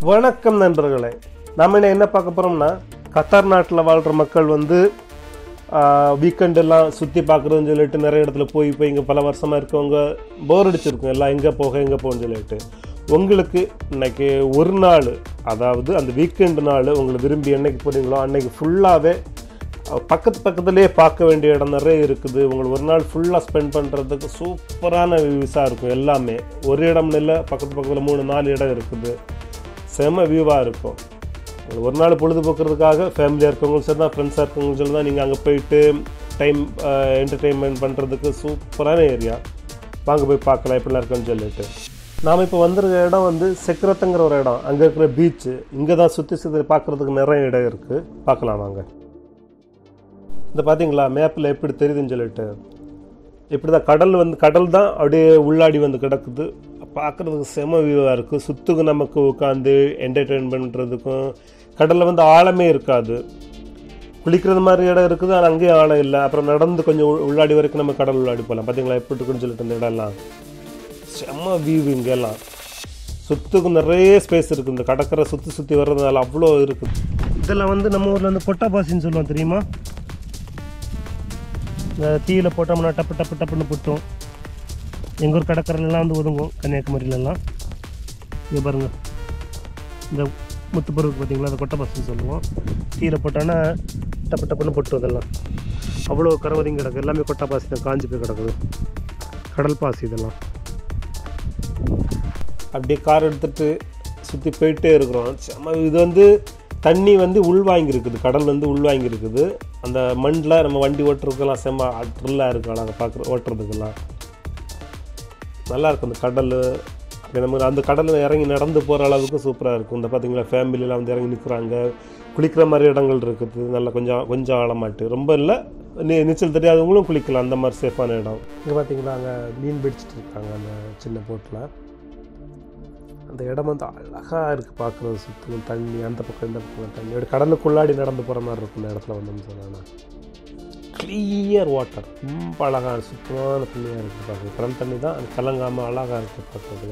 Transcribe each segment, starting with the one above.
வணக்கம் நண்பர்களே நம்ம என்ன என்ன பார்க்க போகிறோம்னா கத்தார் நாட்டில் வாழ்கிற மக்கள் வந்து வீக்கெண்ட் எல்லாம் சுற்றி பார்க்குறதுன்னு சொல்லிட்டு நிறைய இடத்துல போய் போய் இங்கே பல வருஷமாக இருக்கவங்க போர் அடிச்சிருக்கும் எல்லாம் எங்கே போக எங்கே போகணும்னு சொல்லிட்டு உங்களுக்கு இன்னைக்கு ஒரு நாள் அதாவது அந்த வீக்கெண்டு நாள் உங்களை விரும்பி என்னைக்கு போகிறீங்களோ அன்னைக்கு ஃபுல்லாகவே பக்கத்து பக்கத்துலேயே பார்க்க வேண்டிய இடம் நிறைய இருக்குது உங்களுக்கு ஒரு நாள் ஃபுல்லாக ஸ்பெண்ட் பண்ணுறதுக்கு சூப்பரான வியூஸாக இருக்கும் எல்லாமே ஒரு இடம் இல்லை பக்கத்து பக்கத்தில் மூணு நாலு இடம் இருக்குது செம வியூவாக இருக்கும் உங்களுக்கு ஒரு நாள் பொழுதுபோக்குறதுக்காக ஃபேமிலியாக இருக்கவங்களும் சரி தான் ஃப்ரெண்ட்ஸாக இருக்கவங்களும் சரி தான் நீங்கள் அங்கே போயிட்டு டைம் என்டர்டெயின்மெண்ட் பண்ணுறதுக்கு சூப்பரான ஏரியா வாங்க போய் பார்க்கலாம் எப்படிலாம் இருக்குன்னு சொல்லிட்டு நாம் இப்போ வந்திருக்க இடம் வந்து செக்ரத்துங்கிற ஒரு இடம் அங்கே இருக்கிற பீச்சு இங்கே தான் சுற்றி சுற்றி பார்க்குறதுக்கு நிறைய இடம் இருக்குது பார்க்கலாம் வாங்க இந்த பார்த்தீங்களா மேப்பில் எப்படி தெரியுதுன்னு சொல்லிட்டு இப்படி தான் கடல் வந்து கடல் தான் அப்படியே உள்ளாடி வந்து கிடக்குது பார்க்குறதுக்கு செம வியூவாக இருக்குது சுற்றுக்கு நமக்கு உட்காந்து என்டர்டெயின் பண்ணுறதுக்கும் கடலில் வந்து ஆழமே இருக்காது குளிக்கிறது மாதிரி இடம் இருக்குது ஆனால் அங்கேயும் ஆழம் இல்லை அப்புறம் நடந்து கொஞ்சம் உள்- உள்ளாடி வரைக்கும் நம்ம கடல் உள்ளாடி போகலாம் பார்த்தீங்களா எப்படி இருக்குன்னு சொல்லிட்டு இந்த இடம்லாம் செம்ம வியூ இங்கெல்லாம் சுற்றுக்கு நிறைய ஸ்பேஸ் இருக்குது இந்த கடற்கரை சுற்றி சுற்றி வர்றதுனால அவ்வளோ இருக்குது இதெல்லாம் வந்து நம்ம ஊரில் வந்து பொட்டாபாசின்னு சொல்லுவோம் தெரியுமா இந்த தீயில போட்டோம்னா டப்பு டப்பு டப்புன்னு புட்டும் எங்கள் ஊர் கடற்கரையிலலாம் வந்து ஒதுங்கும் கன்னியாகுமரியிலலாம் இங்கே பாருங்கள் இந்த முத்துப்பருவுக்கு பார்த்தீங்களா அந்த கொட்டைப்பாசின்னு சொல்லுவோம் தீயில போட்டோன்னா டப்பு டப்புன்னு பொட்டும் அதெல்லாம் அவ்வளோ கரவரிங்க கிடக்கு எல்லாமே கொட்டைப்பாசி தான் காஞ்சி போய் கிடக்குது கடல் பாசி இதெல்லாம் அப்படியே கார் எடுத்துட்டு சுற்றி போயிட்டே இருக்கிறோம் செம இது வந்து தண்ணி வந்து உள்வாங்கியிருக்குது கடல் வந்து உள்வாங்கியிருக்குது அந்த மண்ணில் நம்ம வண்டி ஓட்டுறதுக்கெல்லாம் செம்ம ட்ரில்லாக இருக்கு அழகாக பார்க்குற ஓட்டுறதுக்கெல்லாம் நல்லா இருக்கும் அந்த கடல் அப்படி நம்ம அந்த கடலில் இறங்கி நடந்து போகிற அளவுக்கு சூப்பராக இருக்கும் இந்த பார்த்தீங்களா ஃபேமிலியெலாம் வந்து இறங்கி நிற்கிறாங்க குளிக்கிற மாதிரி இடங்கள் இருக்குது நல்லா கொஞ்சம் கொஞ்சம் ஆழமாட்டு ரொம்ப இல்லை நீ நீச்சல் தெரியாதவங்களும் குளிக்கலாம் அந்த மாதிரி சேஃபான இடம் இங்கே பார்த்தீங்களா அங்கே மீன் பிடிச்சிட்டு இருக்காங்க அந்த சின்ன போட்டில் அந்த இடம் வந்து அழகாக இருக்குது பார்க்குறது சுற்றும் தண்ணி அந்த பக்கம் இந்த பக்கம் தண்ணி அப்படி கடலுக்குள்ளாடி நடந்து போகிற மாதிரி இருக்கும் இந்த இடத்துல வந்தோம்னு சொன்னாங்கன்னா கிளியர் வாட்டர் ரொம்ப அழகாக சுத்தமான தண்ணியாக இருக்குது பார்க்குறது கடல் தண்ணி தான் அது கலங்காமல் அழகாக இருக்குது பார்க்குறதுக்கு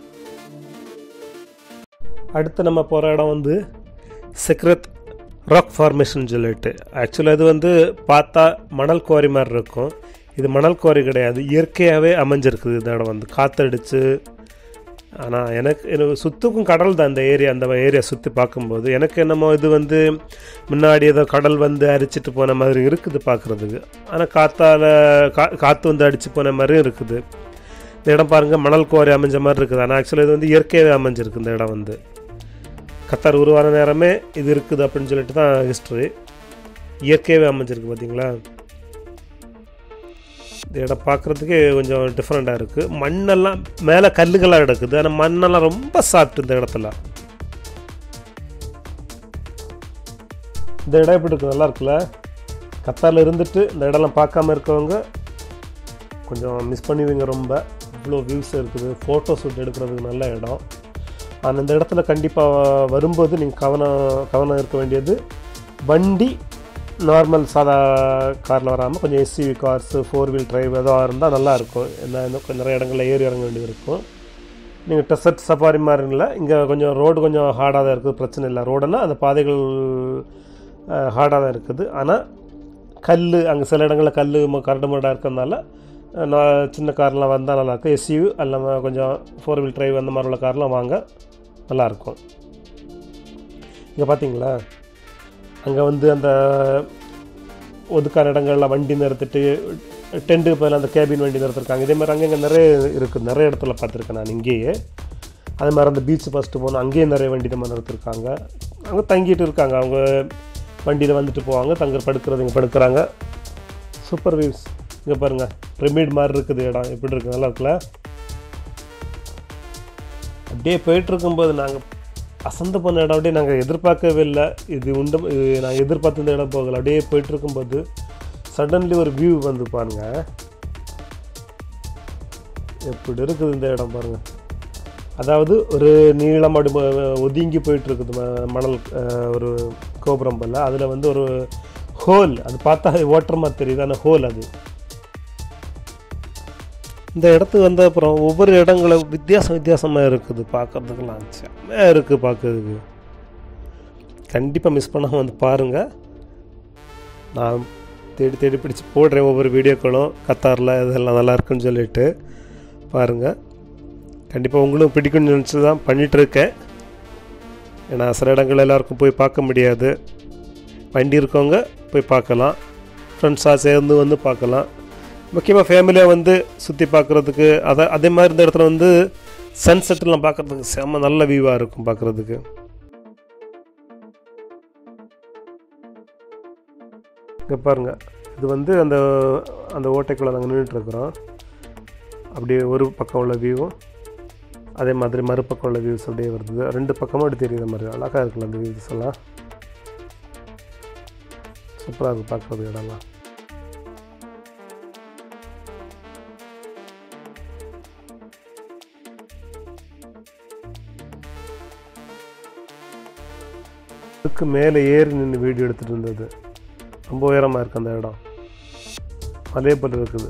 அடுத்து நம்ம போகிற இடம் வந்து செக்ரத் ராக் ஃபார்மேஷன் சொல்லிட்டு ஆக்சுவலாக இது வந்து பார்த்தா மணல் குவாரி மாதிரி இருக்கும் இது மணல் குவாரி கிடையாது இயற்கையாகவே அமைஞ்சிருக்குது இந்த இடம் வந்து காற்றடிச்சு ஆனால் எனக்கு எனக்கு சுற்றுக்கும் கடல் தான் இந்த ஏரியா அந்த ஏரியா சுற்றி பார்க்கும்போது எனக்கு என்னமோ இது வந்து முன்னாடி ஏதோ கடல் வந்து அரிச்சிட்டு போன மாதிரி இருக்குது பார்க்குறதுக்கு ஆனால் காற்றால் கா காற்று வந்து அடித்து போன மாதிரியும் இருக்குது இந்த இடம் பாருங்கள் மணல் குவாரி அமைஞ்ச மாதிரி இருக்குது ஆனால் ஆக்சுவலாக இது வந்து இயற்கையாகவே அமைஞ்சிருக்கு இந்த இடம் வந்து கத்தார் உருவான நேரமே இது இருக்குது அப்படின்னு சொல்லிட்டு தான் ஹிஸ்ட்ரி இயற்கையாகவே அமைஞ்சிருக்கு பார்த்தீங்களா இந்த இடம் பார்க்குறதுக்கே கொஞ்சம் டிஃப்ரெண்ட்டாக இருக்குது மண்ணெல்லாம் மேலே கல்லுகளாக கிடக்குது ஆனால் மண்ணெல்லாம் ரொம்ப சாப்பிட்டு இந்த இடத்துல இந்த இடம் எப்படி இருக்கு நல்லா இருக்குல்ல கத்தாரில் இருந்துட்டு இந்த இடம்லாம் பார்க்காம இருக்கவங்க கொஞ்சம் மிஸ் பண்ணுவீங்க ரொம்ப இவ்வளோ வியூஸ் இருக்குது ஃபோட்டோ ஷூட் எடுக்கிறதுக்கு நல்ல இடம் ஆனால் இந்த இடத்துல கண்டிப்பாக வரும்போது நீங்கள் கவனம் கவனம் இருக்க வேண்டியது வண்டி நார்மல் சாதா காரில் வராமல் கொஞ்சம் SUV cars four wheel drive எதாவது இருந்தால் நல்லாயிருக்கும் என்ன இன்னும் கொஞ்சம் நிறைய இடங்களில் ஏறி இறங்க வேண்டியது இருக்கும் நீங்கள் டெசர்ட் சஃபாரி மாதிரி இல்லை இங்கே கொஞ்சம் ரோடு கொஞ்சம் ஹார்டாக தான் இருக்குது பிரச்சனை இல்லை ரோடுன்னா அந்த பாதைகள் ஹார்டாக தான் இருக்குது ஆனால் கல் அங்கே சில இடங்களில் கல் கரடு மரடாக இருக்கிறதுனால அஹ், நான் சின்ன கார்லாம் வந்தால் நல்லாயிருக்கும் எஸ்யூ அல்லாமல் கொஞ்சம் ஃபோர் வீல் டிரைவ் அந்த மாதிரி உள்ள கார்லாம் வாங்க நல்லாயிருக்கும் இங்கே பார்த்தீங்களா அங்கே வந்து அந்த ஒதுக்கான இடங்கள்ல வண்டி நிறுத்திட்டு டென்ட்டுக்கு பதில் அந்த கேபின் வண்டி நிறுத்திருக்காங்க இதே மாதிரி அங்கங்கே நிறைய இருக்குது நிறைய இடத்துல பார்த்துருக்கேன் நான் இங்கேயே அதே மாதிரி அந்த பீச் ஃபஸ்ட்டு போனோம் அங்கேயும் நிறைய வண்டி நம்ம நிறுத்திருக்காங்க அங்கே தங்கிட்டு இருக்காங்க அவங்க வண்டியில் வந்துட்டு போவாங்க தங்க படுக்கிறது இங்கே படுக்கிறாங்க சூப்பர் வியூஸ் இங்கே பாருங்கள் பிரமிட் மாதிரி இருக்குது இடம் எப்படி இருக்கு நல்லா இருக்குல்ல அப்படியே போயிட்டு இருக்கும்போது நாங்கள் அசந்து போன இடம் அப்படியே நாங்கள் எதிர்பார்க்கவே இல்லை இது உண்டு இது நாங்கள் எதிர்பார்த்த இந்த இடம் போகல அப்படியே போயிட்டு இருக்கும்போது சடன்லி ஒரு வியூ வந்து பாருங்க எப்படி இருக்குது இந்த இடம் பாருங்க அதாவது ஒரு நீளம் அப்படி ம- ஒதுங்கி போயிட்டு இருக்குது ம- மணல் அஹ், ஒரு கோபுரம் போல் அதில் வந்து ஒரு ஹோல் அது பார்த்தா ஓட்டுற மாதிரி தெரியுது ஆனால் ஹோல் அது இந்த இடத்துக்கு வந்த அப்புறம் ஒவ்வொரு இடங்களும் வித்தியாசம் வித்தியாசமாக இருக்குது பார்க்கறதுக்கெல்லாம் செம்மையாக இருக்குது பார்க்கறதுக்கு கண்டிப்பாக மிஸ் பண்ணாமல் வந்து பாருங்கள் நான் தேடி தேடி பிடிச்சி போடுறேன் ஒவ்வொரு வீடியோக்களும் கத்தாரில் இதெல்லாம் நல்லா இருக்குன்னு சொல்லிட்டு பாருங்கள் கண்டிப்பாக உங்களுக்கு பிடிக்கும்னு நினச்சி தான் பண்ணிகிட்ருக்கேன் ஏன்னா சில இடங்கள் எல்லாருக்கும் போய் பார்க்க முடியாது வண்டி இருக்கவங்க போய் பார்க்கலாம் ஃப்ரெண்ட்ஸாக சேர்ந்து வந்து பார்க்கலாம் முக்கியமாக ஃபேமிலியாக வந்து சுற்றி பார்க்குறதுக்கு அதை அதே மாதிரி இந்த இடத்துல வந்து சன்செட்லாம் பார்க்குறதுக்கு செம்ம நல்ல வியூவாக இருக்கும் பார்க்குறதுக்கு இங்கே பாருங்கள் இது வந்து அந்த அந்த ஓட்டைக்குள்ளே நாங்கள் நின்றுட்டுருக்குறோம் அப்படியே ஒரு பக்கம் உள்ள வியூவும் அதே மாதிரி மறுபக்கம் உள்ள வியூஸ் அப்படியே வருது ரெண்டு பக்கமும் அப்படி தெரியுற மாதிரி அழகாக இருக்குல்ல அந்த வியூஸ் எல்லாம் சூப்பராக இருக்குது பார்க்குறது இடம்லாம் அதுக்கு மேலே ஏறி நின்று வீடியோ எடுத்துகிட்டு இருந்தது ரொம்ப உயரமாக இருக்குது அந்த இடம் அதே போல் இருக்குது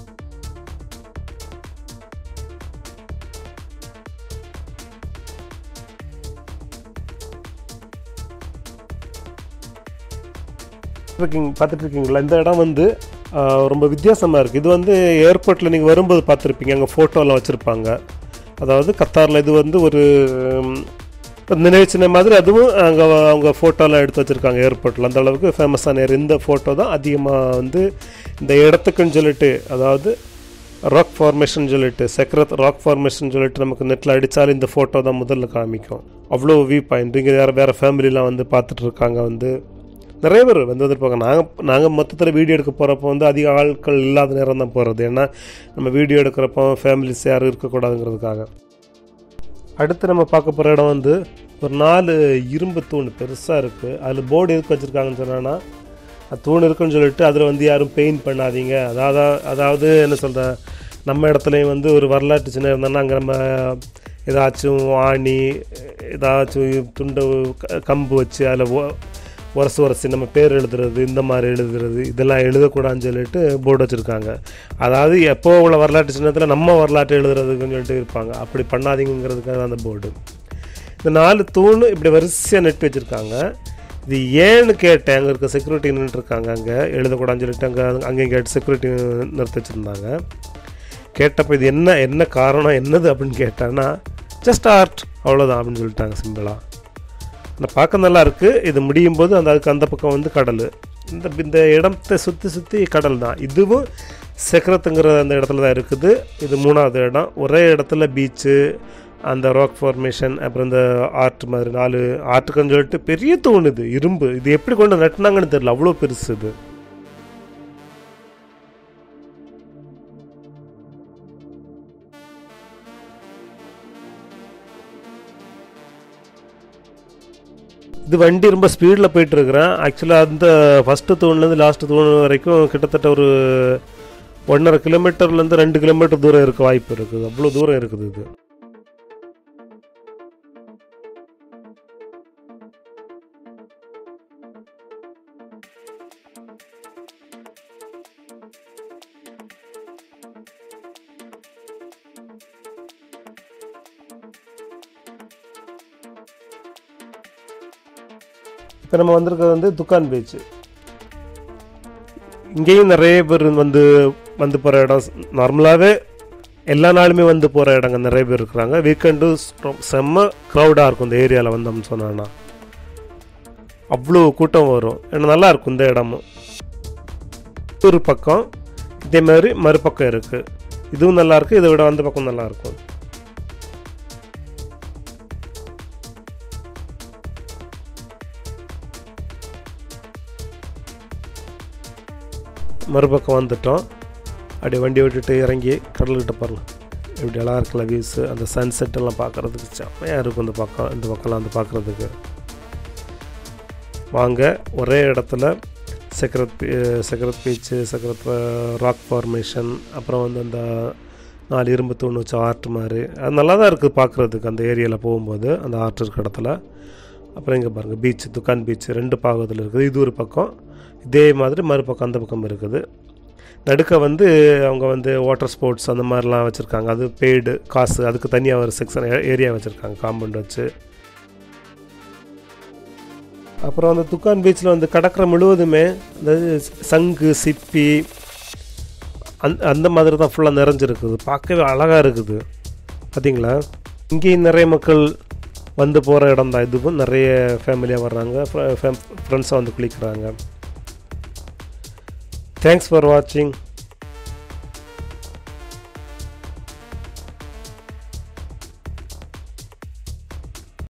இருக்கீங்க பார்த்துட்டு இருக்கீங்களா இந்த இடம் வந்து ஆஹ், ரொம்ப வித்தியாசமாக இருக்குது இது வந்து ஏர்போர்ட்டில் நீங்கள் வரும்போது பார்த்துருப்பீங்க அங்கே ஃபோட்டோலாம் வச்சுருப்பாங்க அதாவது கத்தாரில் இது வந்து ஒரு ம், ஒரு நினைவு சின்னம் மாதிரி அதுவும் அங்கே அவங்க ஃபோட்டோலாம் எடுத்து வச்சுருக்காங்க ஏர்போர்ட்டில் அந்த அளவுக்கு ஃபேமஸான ஏர் இந்த ஃபோட்டோ தான் அதிகமாக வந்து இந்த இடத்துக்குன்னு சொல்லிட்டு அதாவது ராக் ஃபார்மேஷன் சொல்லிட்டு செக்ரத் ராக் ஃபார்மேஷன் சொல்லிட்டு நமக்கு நெட்டில் அடித்தாலும் இந்த ஃபோட்டோ தான் முதல்ல காமிக்கும் அவ்வளோ வியூ பாயிண்ட் இங்கே வேறு வேறு ஃபேமிலிலாம் வந்து பார்த்துட்டு இருக்காங்க வந்து நிறைய பேர் வந்து வந்துருப்பாங்க நாங்கள் நாங்கள் மொத்தத்தில் வீடியோ எடுக்க போகிறப்போ வந்து அதிக ஆட்கள் இல்லாத நேரம் தான் போகிறது ஏன்னா நம்ம வீடியோ எடுக்கிறப்போ ஃபேமிலிஸ் யாரும் இருக்கக்கூடாதுங்கிறதுக்காக அடுத்து நம்ம பார்க்க போகிற இடம் வந்து ஒரு நாலு இரும்பு தூண் பெருசாக இருக்குது அதில் போர்டு எதுக்கு வச்சுருக்காங்கன்னு சொன்னோன்னா அது தூண் இருக்குன்னு சொல்லிட்டு அதில் வந்து யாரும் பெயிண்ட் பண்ணாதீங்க அதாவது அதாவது என்ன சொல்கிற நம்ம இடத்துலையும் வந்து ஒரு வரலாற்று சின்ன இருந்தோன்னா அங்கே நம்ம ஏதாச்சும் ஆணி ஏதாச்சும் துண்டு க- கம்பு வச்சு அதில் உரசு உரசி நம்ம பேர் எழுதுறது இந்த மாதிரி எழுதுறது இதெல்லாம் எழுதக்கூடாதுன்னு சொல்லிட்டு போர்டு வச்சுருக்காங்க அதாவது எப்போ உள்ள வரலாற்று சின்னத்தில் நம்ம வரலாற்று எழுதுறதுக்குன்னு சொல்லிட்டு இருப்பாங்க அப்படி பண்ணாதீங்கிறதுக்காக அந்த போர்டு இந்த நாலு தூண் இப்படி வரிசையாக நட்டு வச்சுருக்காங்க இது ஏன்னு கேட்டேன் அங்கே இருக்க செக்யூரிட்டி நின்றுட்டுருக்காங்க அங்கே எழுதக்கூடாதுன்னு சொல்லிட்டு அங்கே அங்கே கேட்டு செக்யூரிட்டி நிறுத்தி வச்சுருந்தாங்க கேட்டப்போ இது என்ன என்ன காரணம் என்னது அப்படின்னு கேட்டேன்னா ஜஸ்ட் ஆர்ட் அவ்வளோதான் அப்படின்னு சொல்லிட்டாங்க சிம்பிளாக ஆனால் பார்க்க நல்லா இருக்குது இது முடியும் போது அந்த அதுக்கு அந்த பக்கம் வந்து கடல் இந்த இந்த இடத்தை சுற்றி சுற்றி கடல் தான் இதுவும் செக்ரத்துங்கிற அந்த இடத்துல தான் இருக்குது இது மூணாவது இடம் ஒரே இடத்துல பீச்சு அந்த ராக் ஃபார்மேஷன் அப்புறம் இந்த ஆர்ட் மாதிரி நாலு ஆர்ட்டுக்குன்னு சொல்லிட்டு பெரிய தூண் இது இரும்பு இது எப்படி கொண்டு நட்டினாங்கன்னு தெரியல அவ்வளோ பெருசு இது இது வண்டி ரொம்ப ஸ்பீடில் போயிட்டு இருக்கிறேன் ஆக்சுவலாக அந்த ஃபஸ்ட்டு தூண்லேருந்து லாஸ்ட்டு தூண் வரைக்கும் கிட்டத்தட்ட ஒரு ஒன்றரை கிலோமீட்டர்லேருந்து ரெண்டு கிலோமீட்டர் தூரம் இருக்க வாய்ப்பு இருக்குது அவ்வளோ தூரம் இருக்குது இது இப்போ நம்ம வந்திருக்கிறது வந்து துக்கான் பீச் இங்கேயும் நிறைய பேர் வந்து வந்து போகிற இடம் நார்மலாகவே எல்லா நாளுமே வந்து போகிற இடங்க நிறைய பேர் இருக்கிறாங்க வீக்கெண்டு செம்ம க்ரௌடாக இருக்கும் இந்த ஏரியாவில் வந்தோம்னு சொன்னோன்னா அவ்வளோ கூட்டம் வரும் ஏன்னா நல்லா இருக்கும் இந்த இடமும் ஒரு பக்கம் இதே மாதிரி மறுபக்கம் இருக்குது இதுவும் நல்லா இருக்கு இதை விட அந்த பக்கம் நல்லா இருக்கும் மறுபக்கம் வந்துட்டோம் அப்படியே வண்டி விட்டுட்டு இறங்கி கடல்கிட்ட பாருங்க இப்படி அழகாக இருக்குல்ல வியூஸு அந்த சன்செட் எல்லாம் பார்க்குறதுக்கு செம்மையாக இருக்கும் இந்த பக்கம் இந்த பக்கம்லாம் வந்து பார்க்குறதுக்கு வாங்க ஒரே இடத்துல செக்ரத் பீ secret beach secret rock formation அப்புறம் வந்து அந்த நாலு இரும்பு தூண் வச்ச ஆர்ட் மாதிரி அது நல்லா தான் இருக்குது பார்க்குறதுக்கு அந்த ஏரியாவில் போகும்போது அந்த ஆர்ட் இருக்க இடத்துல அப்புறம் இங்கே பாருங்கள் பீச் துக்கான் பீச் ரெண்டு பாகத்தில் இருக்குது இது ஒரு பக்கம் இதே மாதிரி மறுபக்கம் அந்த பக்கம் இருக்குது நடுக்க வந்து அவங்க வந்து வாட்டர் ஸ்போர்ட்ஸ் அந்த மாதிரிலாம் வச்சுருக்காங்க அது பெய்டு காசு அதுக்கு தனியாக ஒரு செக்ஷன் ஏரியா வச்சுருக்காங்க காம்பவுண்ட் வச்சு அப்புறம் அந்த துக்கான் பீச்சில் வந்து கடற்கரை முழுவதுமே இந்த சங்கு சிப்பி அந் அந்த மாதிரி தான் ஃபுல்லாக நிறைஞ்சிருக்குது பார்க்கவே அழகாக இருக்குது பார்த்தீங்களா இங்கேயும் நிறைய மக்கள் வந்து போகிற இடம் தான் இதுவும் நிறைய ஃபேமிலியாக வர்றாங்க ஃப்ரெண்ட்ஸாக வந்து குளிக்கிறாங்க தேங்க்ஸ் ஃபார் வாட்சிங்